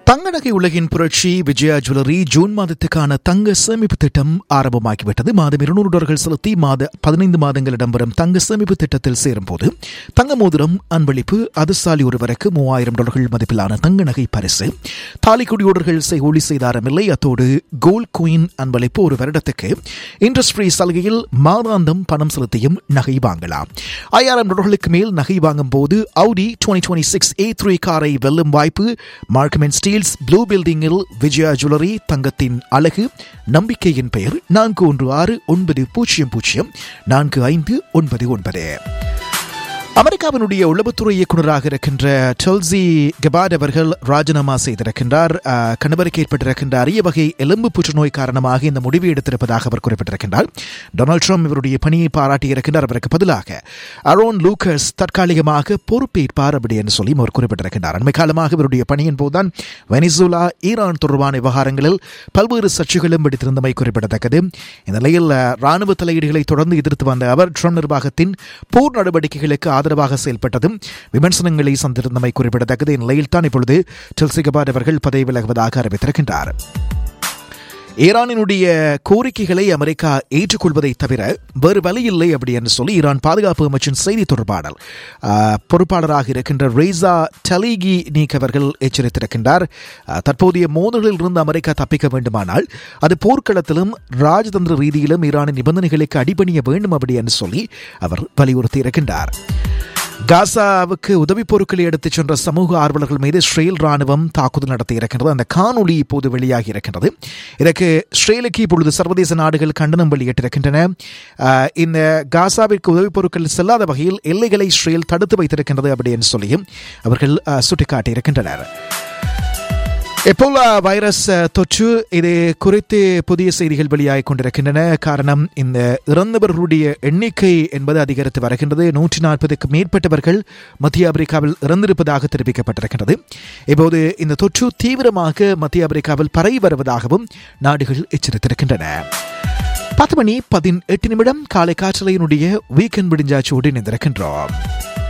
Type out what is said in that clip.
தங்க நகை உலகின் புரட்சி விஜயா ஜுவல்லரி ஜூன் மாதத்துக்கான தங்க சேமிப்பு திட்டம் ஆரம்பமாகிவிட்டது மாதம் இருநூறு டாலர்கள் செலுத்தி மாத பதினைந்து மாதங்கள் இடம்பெறும் தங்க சேமிப்பு திட்டத்தில் சேரும்போது தங்க மோதிரம் அன்பளிப்பு அதிர்சாலி ஒருவருக்கு மூவாயிரம் டாலர்கள் மதிப்பிலான தங்க நகை பரிசு தாலிக்குடியோடர்கள் செய்கூலி செய்தாரமில்லை அத்தோடு கோல்ட் குயின் அன்பளிப்பு ஒரு வருடத்துக்கு இன்ட்ரெஸ்ட் ஃப்ரீ சலுகையில் மாதாந்தம் பணம் செலுத்தியும் நகை வாங்கலாம் ஐயாயிரம் டாலர்களுக்கு மேல் நகை வாங்கும் போது Audi twenty twenty six A three காரை வெல்லும் வாய்ப்பு மார்க்கம் அண்ட் ஸ்டீல்ஸ் ப்ளூ பில்டிங்கில் விஜயா ஜுவல்லரி தங்கத்தின் அழகு நம்பிக்கையின் பெயர் நான்கு ஒன்று ஆறு ஒன்பது பூஜ்ஜியம் பூஜ்ஜியம் நான்கு ஐந்து ஒன்பது ஒன்பது அமெரிக்காவினுடைய உளவுத்துறை இயக்குநராக இருக்கின்ற டெல்சி கபாட் அவர்கள் ராஜினாமா செய்திருக்கின்றார் அஹ், கணவருக்கு ஏற்பட்டிருக்கின்ற அரிய வகை எலும்பு புற்றுநோய் காரணமாக இந்த முடிவை எடுத்திருப்பதாக அவர் குறிப்பிட்டிருக்கின்றார் டொனால்ட் ட்ரம்ப் இவருடைய பணியை பாராட்டியிருக்கின்றார் அவருக்கு பதிலாக அரோன் லூக்கஸ் தற்காலிகமாக பொறுப்பேற்பார் அப்படி என்று சொல்லி அவர் குறிப்பிட்டிருக்கின்றார் அண்மை காலமாக இவருடைய பணியின் போதுதான் வெனிசுலா ஈரான் தொடர்பான விவகாரங்களில் பல்வேறு சர்ச்சைகளும் வெடித்திருந்தமை குறிப்பிடத்தக்கது இந்த நிலையில் அஹ், ராணுவ தலையீடுகளை தொடர்ந்து எதிர்த்து வந்த அவர் ட்ரம்ப் நிர்வாகத்தின் போர் நடவடிக்கைகளுக்கு ஆதரவாக செயல்பட்டதும் விமர்சனங்களை சந்திருந்தமை குறிப்பிடத்தக்கது இந்நிலையில் தான் இப்பொழுது டெல்சி கபாட் அவர்கள் பதவி விலகுவதாக அறிவித்திருக்கின்றார் ஈரானினுடைய கோரிக்கைகளை அமெரிக்கா ஏற்றுக்கொள்வதை தவிர வேறு வழி இல்லை அப்படி என்று சொல்லி ஈரான் பாதுகாப்பு அமைச்சின் செய்தி தொடர்பாளர் ஆஹ், பொறுப்பாளராக இருக்கின்ற ரெய்சா டலீகி நீக் அவர்கள் எச்சரித்திருக்கின்றார் ஆஹ், தற்போதைய மோதல்களில் இருந்து அமெரிக்கா தப்பிக்க வேண்டுமானால் அது போர்க்களத்திலும் ராஜதந்திர ரீதியிலும் ஈரானின் நிபந்தனைகளுக்கு அடிபணிய வேண்டும் அப்படி என்று சொல்லி அவர் வலியுறுத்தி இருக்கின்றார் காசாவுக்கு உதவிப் பொருட்களை எடுத்துச் சென்ற சமூக ஆர்வலர்கள் மீது இஸ்ரேல் ராணுவம் தாக்குதல் நடத்தி இருக்கின்றது அந்த காணொளி இப்போது வெளியாகி இருக்கின்றது இதற்கு இஸ்ரேலுக்கு இப்பொழுது சர்வதேச நாடுகள் கண்டனம் வெளியிட்டிருக்கின்றன ஆஹ், இந்த காசாவிற்கு உதவிப் பொருட்கள் செல்லாத வகையில் எல்லைகளை இஸ்ரேல் தடுத்து வைத்திருக்கின்றது அப்படி என்று சொல்லியும் அவர்கள் ஆஹ், சுட்டிக்காட்டியிருக்கின்றனர் எப்போலா வைரஸ் அஹ், தொற்று இது குறித்து புதிய செய்திகள் வெளியாகிக் கொண்டிருக்கின்றன காரணம் இந்த இறந்தவர்களுடைய எண்ணிக்கை என்பது அதிகரித்து வருகின்றது நூற்றி நாற்பதுக்கு மேற்பட்டவர்கள் மத்திய ஆப்பிரிக்காவில் இறந்திருப்பதாக தெரிவிக்கப்பட்டிருக்கின்றது இப்போது இந்த தொற்று தீவிரமாக மத்திய ஆப்பிரிக்காவில் பரவி வருவதாகவும் நாடுகள் எச்சரித்திருக்கின்றன பத்து மணி பதினெட்டு நிமிடம் காலை காற்றலையினுடைய வீக்கெண்ட் விடிஞ்சாச்சோடு இணைந்திருக்கின்றோம்